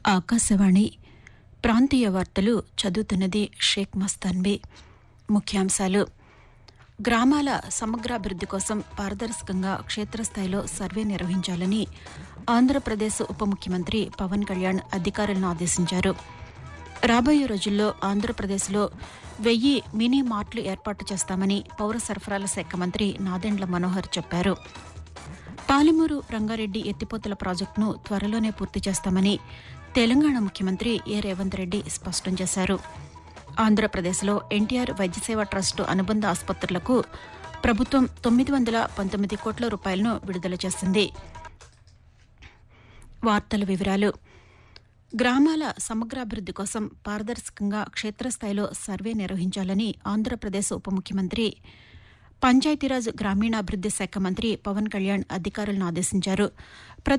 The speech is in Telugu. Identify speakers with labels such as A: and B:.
A: ఆకాశవాణి ప్రాంతీయ వార్తలు చదువుతున్నది షేక్ మస్తాన్బీ ముఖ్యాంశాలు గ్రామాల సమగ్రాభివృద్ది కోసం పారదర్శకంగా క్షేత్రస్థాయిలో సర్వే నిర్వహించాలని ఆంధ్రప్రదేశ్ ఉప ముఖ్యమంత్రి పవన్ కళ్యాణ్ అధికారులను ఆదేశించారు రాబోయే రోజుల్లో ఆంధ్రప్రదేశ్లో వెయ్యి మినీ మార్ట్లు ఏర్పాటు చేస్తామని పౌర సరఫరాల శాఖ మంత్రి నాదెండ్ల మనోహర్ చెప్పారు పాలమూరు రంగారెడ్డి ఎత్తిపోతల ప్రాజెక్టును త్వరలోనే పూర్తి చేస్తామని తెలంగాణ ముఖ్యమంత్రి ఏ రేవంత్ రెడ్డి స్పష్టం చేశారు ఆంధ్రప్రదేశ్లో ఎన్టీఆర్ వైద్యసేవ ట్రస్టు అనుబంధ ఆసుపత్రులకు ప్రభుత్వం తొమ్మిది వందల పంతొమ్మిది కోట్ల రూపాయలను విడుదల చేసింది వార్తల వివరాలు గ్రామాల సమగ్రాభివృద్ది కోసం పారదర్శకంగా క్షేత్రస్థాయిలో సర్వే నిర్వహించాలని ఆంధ్రప్రదేశ్ ఉప ముఖ్యమంత్రి పంచాయతీరాజ్ గ్రామీణాభివృద్ది శాఖ మంత్రి పవన్ కళ్యాణ్ అధికారులను ఆదేశించారు